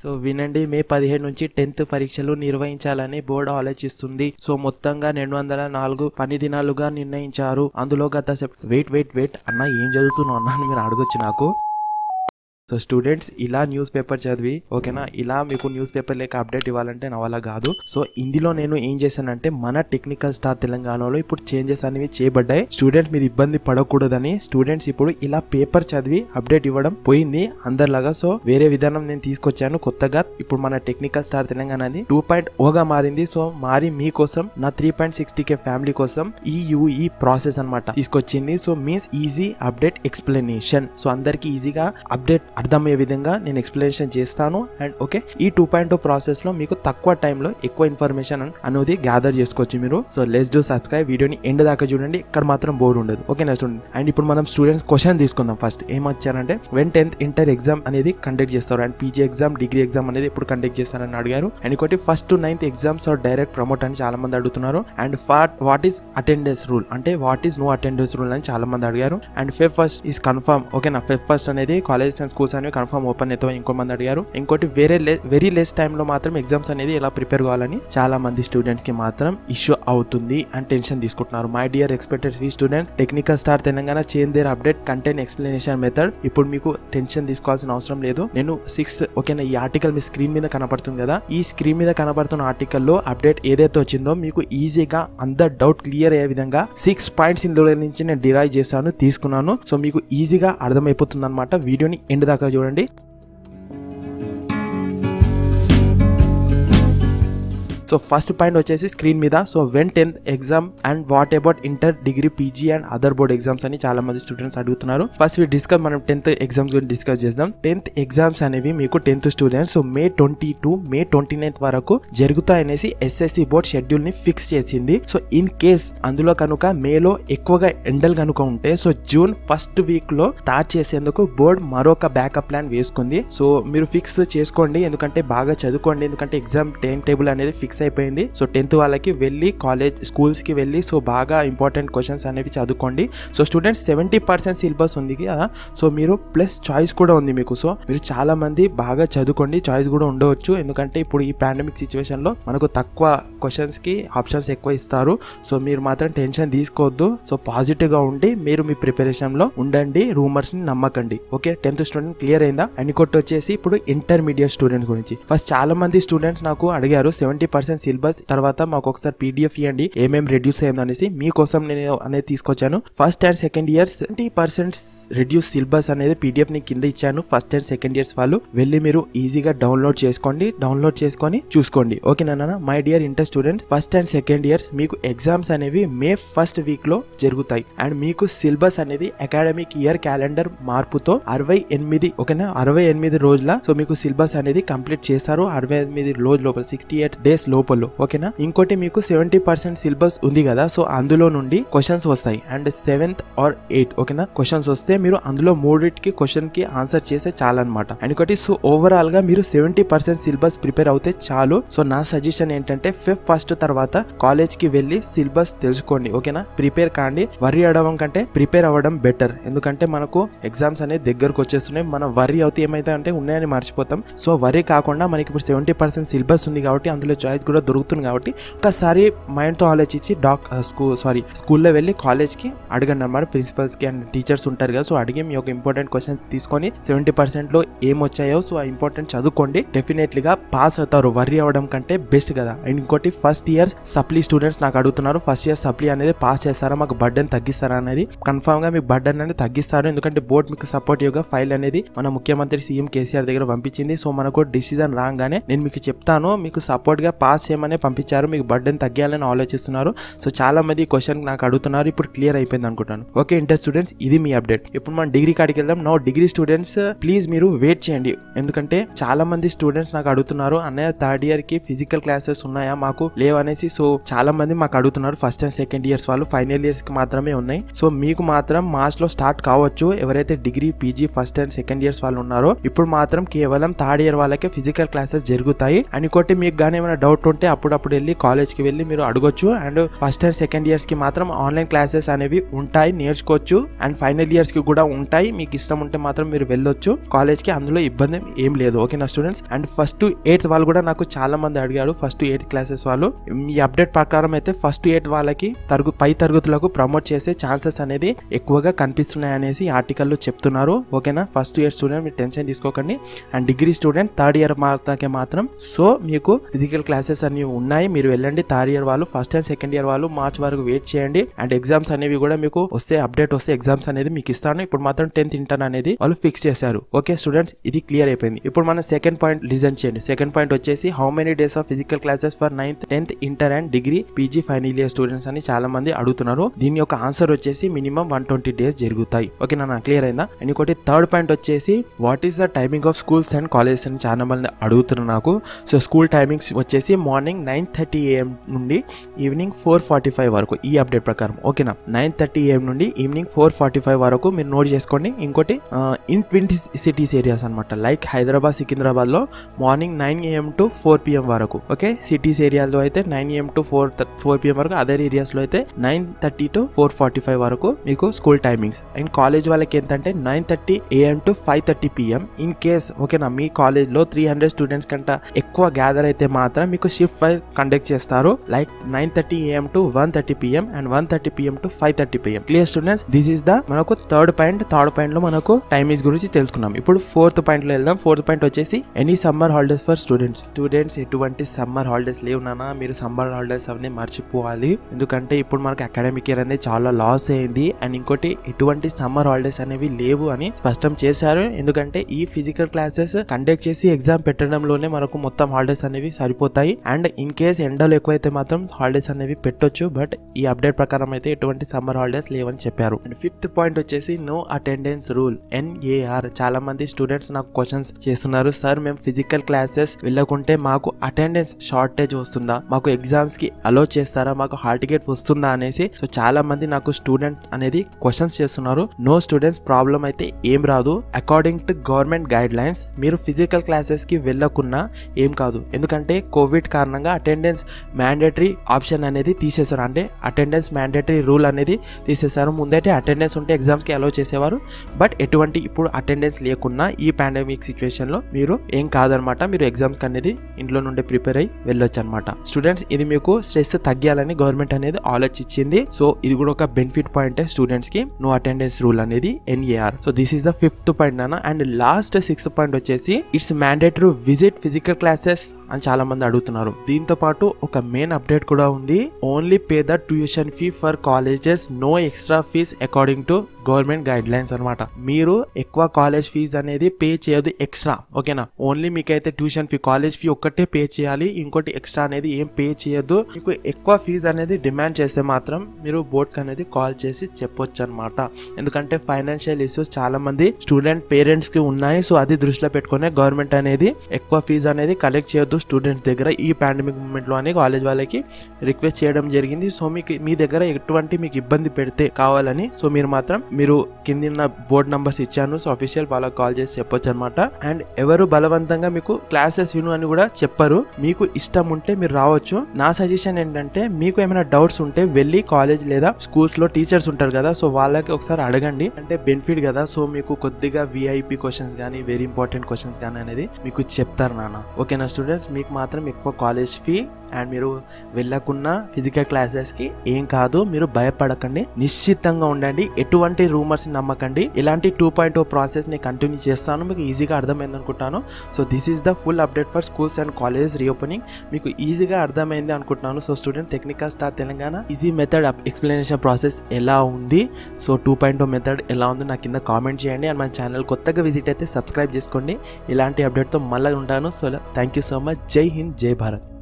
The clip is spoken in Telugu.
సో వినండి మే పదిహేడు నుంచి టెన్త్ పరీక్షలు నిర్వహించాలని బోర్డు ఆలోచిస్తుంది సో మొత్తంగా రెండు వందల నాలుగు పని దినాలుగా నిర్ణయించారు అందులో గత సెప్ వెయిట్ వెయిట్ వెయిట్ అన్న ఏం చదువుతున్నావు అన్న అని మీరు అడగొచ్చు నాకు సో స్టూడెంట్స్ ఇలా న్యూస్ పేపర్ చదివి ఓకేనా ఇలా మీకు న్యూస్ పేపర్ లేక అప్డేట్ ఇవ్వాలంటే నా వల్ల కాదు సో ఇందులో నేను ఏం చేశానంటే మన టెక్నికల్ స్టార్ తెలంగాణలో ఇప్పుడు చేంజెస్ అనేవి చేయబడ్డాయి స్టూడెంట్స్ మీరు ఇబ్బంది పడకూడదని స్టూడెంట్స్ ఇప్పుడు ఇలా పేపర్ చదివి అప్డేట్ ఇవ్వడం పోయింది అందరిలాగా సో వేరే విధానం నేను తీసుకొచ్చాను కొత్తగా ఇప్పుడు మన టెక్నికల్ స్టార్ తెలంగాణ అది టూ పాయింట్ ఓగా మారింది సో మారి మీకోసం నా three point sixty K family కోసం ఈ యూఈ ప్రాసెస్ అన్నమాట తీసుకొచ్చింది so means easy update explanation so అందరికి ఈజీగా అప్డేట్ అర్థమయ్యే విధంగా నేను ఎక్స్ప్లెనేషన్ చేస్తాను అండ్ ఓకే ఈ టూ పాయింట్ ప్రాసెస్ లో మీకు తక్కువ టైంలో ఎక్కువ ఇన్ఫర్మేషన్ అనేది గ్యాదర్ చేసుకోవచ్చు మీరు సో లెస్ డూ సబ్స్క్రైబ్ వీడియోని ఎండ్ దాకా చూడండి ఇక్కడ మాత్రం బోర్డు ఉండదు ఓకే నా స్టూడెంట్ అండ్ ఇప్పుడు మనం స్టూడెంట్స్ క్వశ్చన్ తీసుకుందాం ఫస్ట్ ఏమొచ్చారంటే వెన్ టెన్త్ ఇంటర్ ఎగ్జామ్ అనేది కండక్ట్ చేస్తారు and PG exam degree exam అనేది ఎప్పుడు కండక్ట్ చేస్తారని అడిగారు అండ్ ఇంకోటి first to ninth exams or direct promote అని చాలా మంది అడుగుతున్నారు అండ్ ఫాట్ వాట్ ఈస్ అటెండెన్స్ రూల్ అంటే what is no attendance rule అని చాలా మంది అడిగారు and Feb first is confirm ఓకేనా ఫెబ్ ఫస్ట్ అనేది కాలేజెస్ అండ్ స్కూల్స్ అనేవి కన్ఫర్మ్ ఓపెన్ అవుతాయి ఇంకో మంది అడిగారు ఇంకోటి వేరే వెరీ లెస్ టైంలో మాత్రం ఎగ్జామ్స్ అనేది ఎలా ప్రిపేర్ కావాలని చాలా మంది స్టూడెంట్స్ కి మాత్రం ఇష్యూ అవుతుంది అండ్ టెన్షన్ తీసుకుంటున్నారు my dear expected we student technical star Telangana change there update content explanation method ఇప్పుడు మీకు టెన్షన్ తీసుకోవాల్సిన అవసరం లేదు నేను సిక్స్ ఓకేనా ఈ ఆర్టికల్ మీ స్క్రీన్ మీద కనపడుతుంది కదా ఈ స్క్రీన్ మీద కనపడుతున్న ఆర్టికల్లో అప్డేట్ ఏదైతే వచ్చిందో మీకు ఈజీగా అందర్ డౌట్ క్లియర్ అయ్యే విధంగా సిక్స్ పాయింట్స్ ఇందులో నుంచి నేను డిరైవ్ చేశాను తీసుకున్నాను సో మీకు ఈజీగా అర్థమైపోతుంది అనమాట వీడియోని ఎండ్ దాకా చూడండి సో ఫస్ట్ పాయింట్ వచ్చేసి స్క్రీన్ మీద so when tenth exam and what about inter degree PG and other board exams అని చాలా మంది స్టూడెంట్స్ అడుగుతున్నారు ఫస్ట్ వి డిస్కస్ మనం టెన్త్ ఎగ్జామ్స్ గురించి డిస్కస్ చేద్దాం టెన్త్ ఎగ్జామ్స్ అనేవి మీకు tenth students so May twenty two May twenty ninth వరకు జరుగుతాయనేసి ఎస్ఎస్సి బోర్డ్ షెడ్యూల్ ని ఫిక్స్ చేసింది సో ఇన్ కేస్ అందులో కనుక మేలో ఎక్కువగా ఎండలు కనుక ఉంటే సో జూన్ ఫస్ట్ వీక్ లో స్టార్ట్ చేసేందుకు బోర్డ్ మరొక బ్యాకప్ ప్లాన్ వేసుకుంది సో మీరు ఫిక్స్ చేసుకోండి ఎందుకంటే బాగా చదువుకోండి ఎందుకంటే ఎగ్జామ్ టైం టేబుల్ అనేది ఫిక్స్ అయిపోయింది సో టెన్త్ వాళ్ళకి వెళ్ళి కాలేజ్ స్కూల్స్ కి వెళ్ళి సో బాగా ఇంపార్టెంట్ క్వశ్చన్స్ అనేవి చదువుకోండి so students seventy percent syllabus ఉంది కదా సో మీరు ప్లస్ చాయిస్ కూడా ఉంది మీకు సో మీరు చాలా మంది బాగా చదువుకోండి చాయిస్ కూడా ఉండవచ్చు ఎందుకంటే ఇప్పుడు ఈ పాండమిక్ సిచ్యువేషన్ లో మనకు తక్కువ క్వశ్చన్స్ కి ఆప్షన్స్ ఎక్కువ ఇస్తారు సో మీరు మాత్రం టెన్షన్ తీసుకోవద్దు సో పాజిటివ్ గా ఉండి మీరు మీ ప్రిపరేషన్ లో ఉండండి రూమర్స్ ని నమ్మకండి ఓకే టెన్త్ స్టూడెంట్ క్లియర్ అయిందా అండ్ ఇంకోటి వచ్చేసి ఇప్పుడు ఇంటర్మీడియట్ స్టూడెంట్స్ గురించి ఫస్ట్ చాలా మంది స్టూడెంట్స్ నాకు అడిగారు సెవెంటీ పర్సెంట్ సిలబస్ తర్వాత మాకు ఒకసారి పీడిఎఫ్ ఇవ్వండి ఏమేమి రెడ్యూస్ అయ్యింది అనేసి మీకోసం నేను అనేది తీసుకొచ్చాను first and second years twenty percent reduce syllabus అనేది పీడిఎఫ్ ని కింద ఇచ్చాను ఫస్ట్ అండ్ సెకండ్ ఇయర్స్ వాళ్ళు వెళ్ళి మీరు ఈజీగా డౌన్లోడ్ చేసుకోండి డౌన్లోడ్ చేసుకొని చూసుకోండి ఓకేనా my dear inter student first and second years మీకు ఎగ్జామ్స్ అనేవి మే ఫస్ట్ వీక్ లో జరుగుతాయి అండ్ మీకు సిలబస్ అనేది అకాడమిక్ ఇయర్ క్యాలెండర్ మార్పుతో అరవై ఎనిమిది ఓకేనా అరవై ఎనిమిది రోజుల సో మీకు సిలబస్ అనేది కంప్లీట్ చేస్తారు అరవై ఎనిమిది రోజు లోపల సిక్స్టీ ఎయిట్ డేస్ లోపల ఓకేనా ఇంకోటి మీకు సెవెంటీ పర్సెంట్ సిలబస్ ఉంది కదా సో అందులో నుండి క్వశ్చన్స్ వస్తాయి అండ్ సెవెంత్ ఆర్ ఎయిత్ ఓకేనా క్వశ్చన్స్ వస్తే మీరు అందులో మూడింటికి క్వశ్చన్ కి ఆన్సర్ చేసే చాలు అనమాట అండ్ ఇంకోటి సో ఓవరాల్ గా మీరు సెవెంటీ పర్సెంట్ సిలబస్ ప్రిపేర్ అవుతే చాలు సో నా సజెషన్ ఏంటంటే ఫిఫ్త్ ఫస్ట్ తర్వాత కాలేజ్ కి వెళ్ళి సిలబస్ తెలుసుకోండి ఓకేనా ప్రిపేర్ కాండి వరి అవ్వడం కంటే ప్రిపేర్ అవ్వడం బెటర్ ఎందుకంటే మనకు ఎగ్జామ్స్ అనేది దగ్గరకు వచ్చేస్తున్నాయి మనం వరి అవుతే ఏమైతే అంటే ఉన్నాయని మర్చిపోతాం సో వరి కాకుండా మనకి ఇప్పుడు సెవెంటీ పర్సెంట్ సిలబస్ ఉంది కాబట్టి అందులో చాయిస్ కూడా దొరుకుతుంది కాబట్టి ఒకసారి మైండ్తో ఆలోచించి డాక్ స్కూల్ సారీ స్కూల్లో వెళ్ళి కాలేజ్కి అడగండి అన్నమాట ప్రిన్సిపల్స్కి అండ్ టీచర్స్ ఉంటారు కదా సో అడిగి మీ యొక్క ఇంపార్టెంట్ క్వశ్చన్స్ తీసుకొని సెవెంటీ పర్సెంట్లో ఏం వచ్చాయో సో ఆ ఇంపార్టెంట్ చదువుకోండి డెఫినెట్లీగా పాస్ అవుతారు వర్రీ అవ్వడం కంటే బెస్ట్ కదా అండ్ ఇంకోటి ఫస్ట్ ఇయర్ సప్లీ స్టూడెంట్స్ నాకు అడుగుతున్నారు ఫస్ట్ ఇయర్ సప్లీ అనేది పాస్ చేస్తారా మాకు బర్డెన్ తగ్గిస్తారా అనేది కన్ఫామ్ గా మీకు బర్డెన్ అనేది తగ్గిస్తారు ఎందుకంటే బోర్డ్ మీకు సపోర్టివ్ గా ఫైల్ అనేది మన ముఖ్యమంత్రి సీఎం కేసీఆర్ దగ్గర పంపించింది సో మనకు డిసిజన్ రాగానే నేను మీకు చెప్తాను మీకు సపోర్ట్ గా పాస్ చేయమని పంపించారు మీకు బర్డెన్ తగ్గాలని ఆలోచిస్తున్నారు సో చాలా మంది క్వశ్చన్ నాకు అడుగుతున్నారు ఇప్పుడు క్లియర్ అయిపోయింది అనుకుంటాను ఓకే ఇంటర్ స్టూడెంట్స్ ఇది మీ అప్డేట్ ఇప్పుడు మనం డిగ్రీ కాడికి వెళ్దాం నో డిగ్రీ స్టూడెంట్స్ ప్లీజ్ మీరు వెయిట్ చేయండి ఎందుకంటే చాలా మంది స్టూడెంట్స్ నాకు అడుగుతున్నారు అన్నయ్య థర్డ్ ఇయర్ కి ఫిజికల్ క్లాసెస్ ఉన్నాయా మాకు లేవనేసి సో చాలా మంది మాకు అడుగుతున్నారు ఫస్ట్ అండ్ సెకండ్ ఇయర్స్ వాళ్ళు ఫైనల్ ఇయర్స్ కి మాత్రమే ఉన్నాయి సో మీకు మాత్రం మార్చ్ లో స్టార్ట్ కావచ్చు ఎవరైతే degree PG first and second years వాళ్ళు ఉన్నారో ఇప్పుడు మాత్రం కేవలం థర్డ్ ఇయర్ వాళ్ళకే ఫిజికల్ క్లాసెస్ జరుగుతాయి అండ్ ఇంకోటి మీకు కానీ ఏమైనా డౌట్ డౌట్ ఉంటే అప్పుడప్పుడు వెళ్ళి కాలేజ్కి వెళ్ళి మీరు అడగొచ్చు and first and second years కి మాత్రం ఆన్లైన్ క్లాసెస్ అనేవి ఉంటాయి నేర్చుకోవచ్చు అండ్ ఫైనల్ ఇయర్స్ కి కూడా ఉంటాయి మీకు ఇష్టం ఉంటే మాత్రం మీరు వెళ్ళొచ్చు కాలేజ్ కి అందులో ఇబ్బంది ఏం లేదు ఓకేనా స్టూడెంట్స్ అండ్ ఫస్ట్ ఎయిత్ వాళ్ళు కూడా నాకు చాలా మంది అడిగారు ఫస్ట్ ఎయిత్ క్లాసెస్ వాళ్ళు ఈ అప్డేట్ ప్రకారం అయితే ఫస్ట్ ఎయిత్ వాళ్ళకి తరగు పై తరగతులకు ప్రమోట్ చేసే ఛాన్సెస్ అనేది ఎక్కువగా కనిపిస్తున్నాయి అనేసి ఆర్టికల్లో చెప్తున్నారు ఓకేనా ఫస్ట్ ఇయర్ స్టూడెంట్ మీరు టెన్షన్ తీసుకోకండి and degree student third year మాత్రకే మాత్రం సో మీకు ఫిజికల్ క్లాసెస్ అన్ని ఉన్నాయి మీరు వెళ్ళండి థర్డ్ ఇయర్ వాళ్ళు ఫస్ట్ అండ్ సెకండ్ ఇయర్ వాళ్ళు మార్చ్ వరకు వెయిట్ చేయండి అండ్ ఎగ్జామ్స్ అనేవి కూడా మీకు వస్తే అప్డేట్ వస్తే ఎగ్జామ్స్ అనేది మీకు ఇస్తాను ఇప్పుడు మాత్రం టెన్త్ ఇంటర్ అనేది వాళ్ళు ఫిక్స్ చేశారు ఓకే స్టూడెంట్స్ ఇది క్లియర్ అయిపోయింది ఇప్పుడు మన సెకండ్ పాయింట్ లిజన్ చేయండి సెకండ్ పాయింట్ వచ్చేసి how many days of physical classes for ninth tenth inter and degree PG final year students అని చాలా మంది అడుగుతున్నారు దీని యొక్క ఆన్సర్ వచ్చేసి మినిమం వన్ ట్వంటీ డేస్ జరుగుతాయి ఓకే నా క్లియర్ అయిందా అండ్ ఇంకోటి థర్డ్ పాయింట్ వచ్చేసి what is the timing of schools and colleges అని చాలా మంది అడుగుతున్నారు నాకు సో స్కూల్ టైమింగ్స్ వచ్చేసి మార్నింగ్ నైన్ థర్టీ ఏఎం నుండి ఈవినింగ్ ఫోర్ ఫార్టీ ఫైవ్ వరకు ఈ అప్డేట్ ప్రకారం ఓకేనా నైన్ థర్టీ ఏఎం నుండి ఈవినింగ్ ఫోర్ ఫార్టీ ఫైవ్ వరకు మీరు నోట్ చేసుకోండి ఇంకోటి ఇన్ ట్వంటీ సిటీస్ ఏరియాస్ అనమాట లైక్ హైదరాబాద్ సికింద్రాబాద్ లో morning nine AM to four PM వరకు ఓకే సిటీస్ ఏరియాలో అయితే nine AM to four four PM వరకు అదర్ ఏరియాస్ లో అయితే nine thirty to four forty five వరకు మీకు స్కూల్ టైమింగ్స్ అండ్ కాలేజ్ వాళ్ళకి ఏంటంటే nine thirty AM to five thirty PM in case ఓకేనా మీ కాలేజ్ లో త్రీ హండ్రెడ్ స్టూడెంట్స్ కంటే ఎక్కువ గ్యాదర్ అయితే మాత్రం మీకు షిఫ్ట్ వైజ్ కండక్ట్ చేస్తారు like nine thirty AM to one thirty PM and one thirty PM to five thirty PM clear students this is the మనకు థర్డ్ పాయింట్ థర్డ్ పాయింట్ లో మనకు టైమింగ్స్ గురించి తెలుసుకున్నాం ఇప్పుడు ఫోర్త్ పాయింట్ లో వెళ్దాం ఫోర్త్ పాయింట్ వచ్చేసి any summer holidays for students students ఎటువంటి సమ్మర్ హాలిడేస్ లేవు నాన్న మీరు సమ్మర్ హాలిడేస్ అవన్నీ మర్చిపోవాలి ఎందుకంటే ఇప్పుడు మనకు అకాడమిక్ ఇయర్ అనేది చాలా లాస్ అయింది అండ్ ఇంకోటి ఎటువంటి సమ్మర్ హాలిడేస్ అనేవి లేవు అని స్పష్టం చేశారు ఎందుకంటే ఈ ఫిజికల్ క్లాసెస్ కండక్ట్ చేసి ఎగ్జామ్ పెట్టడంలోనే మనకు మొత్తం హాలిడేస్ అనేవి సరిపోతాయి అండ్ ఇన్ కేస్ ఎండలు ఎక్కువైతే మాత్రం హాలిడేస్ అనేవి పెట్టొచ్చు బట్ ఈ అప్డేట్ ప్రకారం అయితే ఎటువంటి సమ్మర్ హాలిడేస్ లేవని చెప్పారు అండ్ ఫిఫ్త్ పాయింట్ వచ్చేసి నో అటెండెన్స్ రూల్ ఎన్ఏఆర్ చాలా మంది స్టూడెంట్స్ నాకు క్వశ్చన్స్ చేస్తున్నారు సార్ మేము ఫిజికల్ క్లాసెస్ వెళ్ళకుంటే మాకు అటెండెన్స్ షార్టేజ్ వస్తుందా మాకు ఎగ్జామ్స్ కి అలో చేస్తారా మాకు హాల్ టికెట్ వస్తుందా అనేసి సో చాలా మంది నాకు స్టూడెంట్ అనేది క్వశ్చన్స్ చేస్తున్నారు నో స్టూడెంట్స్ ప్రాబ్లం అయితే ఏం రాదు according to government guidelines మీరు ఫిజికల్ క్లాసెస్ కి వెళ్ళకున్నా ఏం కాదు ఎందుకంటే కోవిడ్ కారణంగా అటెండెన్స్ మ్యాండేటరీ ఆప్షన్ అనేది తీసేశారు అంటే అటెండెన్స్ మ్యాండేటరీ రూల్ అనేది తీసేశారు ముందైతే అటెండెన్స్ ఉంటే ఎగ్జామ్స్ కి అలో చేసేవారు బట్ ఎటువంటి ఇప్పుడు అటెండెన్స్ లేకున్నా ఈ పాండమిక్ సిచ్యువేషన్ లో మీరు ఏం కాదనమాట మీరు ఎగ్జామ్స్ అనేది ఇంట్లో నుండి ప్రిపేర్ అయ్యి వెళ్ళొచ్చు అనమాట స్టూడెంట్స్ ఇది మీకు స్ట్రెస్ తగ్గాలని గవర్నమెంట్ అనేది ఆలోచించింది సో ఇది కూడా ఒక బెనిఫిట్ పాయింట్ స్టూడెంట్స్ కి నో అటెండెన్స్ రూల్ అనేది NAR so this is the fifth point నాన్న అండ్ లాస్ట్ సిక్స్త్ పాయింట్ వచ్చేసి it's mandatory visit physical classes అని చాలా మంది అడుగుతున్నారు దీంతో పాటు ఒక మెయిన్ అప్డేట్ కూడా ఉంది only pay the tuition fee for colleges no extra fees according to government guidelines అనమాట మీరు ఎక్కువ కాలేజ్ ఫీజ్ అనేది పే చేయదు ఎక్స్ట్రా ఓకేనా ఓన్లీ మీకైతే ట్యూషన్ ఫీ కాలేజ్ ఫీ ఒక్కటే పే చేయాలి ఇంకోటి ఎక్స్ట్రా అనేది ఏం పే చేయొద్దు మీకు ఎక్కువ ఫీజ్ అనేది డిమాండ్ చేస్తే మాత్రం మీరు బోర్డ్కి అనేది కాల్ చేసి చెప్పొచ్చు అనమాట ఎందుకంటే ఫైనాన్షియల్ ఇష్యూస్ చాలా మంది స్టూడెంట్ పేరెంట్స్ కి ఉన్నాయి సో అది దృష్టిలో పెట్టుకునే గవర్నమెంట్ అనేది ఎక్కువ ఫీజు అనేది కలెక్ట్ చేయొద్దు స్టూడెంట్స్ దగ్గర ఈ పాండమిక్ మూమెంట్ లో అని కాలేజ్ వాళ్ళకి రిక్వెస్ట్ చేయడం జరిగింది సో మీకు మీ దగ్గర ఎటువంటి మీకు ఇబ్బంది పెడితే కావాలని సో మీరు మాత్రం మీరు కింద బోర్డ్ నంబర్స్ ఇచ్చాను సో అఫీషియల్ వాళ్ళకి కాల్ చేసి చెప్పొచ్చు అనమాట అండ్ ఎవరు బలవంతంగా మీకు క్లాసెస్ విను అని కూడా చెప్పరు మీకు ఇష్టం ఉంటే మీరు రావచ్చు నా సజెషన్ ఏంటంటే మీకు ఏమైనా డౌట్స్ ఉంటే వెళ్ళి కాలేజ్ లేదా స్కూల్స్ లో టీచర్స్ ఉంటారు కదా సో వాళ్ళకి ఒకసారి అడగండి అంటే బెనిఫిట్ కదా సో మీకు కొద్దిగా విఐపి క్వశ్చన్స్ కానీ వెరీ ఇంపార్టెంట్ క్వశ్చన్స్ కానీ అనేది మీకు చెప్తారు నాన్న ఓకేనా స్టూడెంట్స్ మీకు మాత్రం ఎక్కువ కాలేజ్ ఫీ అండ్ మీరు వెళ్ళకున్నా ఫిజికల్ క్లాసెస్కి ఏం కాదు మీరు భయపడకండి నిశ్చితంగా ఉండండి ఎటువంటి రూమర్స్ నమ్మకండి ఇలాంటి టూ పాయింట్ ఓ ప్రాసెస్ని కంటిన్యూ చేస్తాను మీకు ఈజీగా అర్థమైంది అనుకుంటాను so this is the full update for schools and colleges reopening మీకు ఈజీగా అర్థమైంది అనుకుంటున్నాను so student technical star Telangana easy method explanation process ఎలా ఉంది సో టూ పాయింట్ ఓ మెథడ్ ఎలా ఉంది నాకు కింద కామెంట్ చేయండి అండ్ మన ఛానల్ కొత్తగా విజిట్ అయితే సబ్స్క్రైబ్ చేసుకోండి ఇలాంటి అప్డేట్తో మళ్ళీ ఉంటాను so thank you so much Jai Hind జై భారత్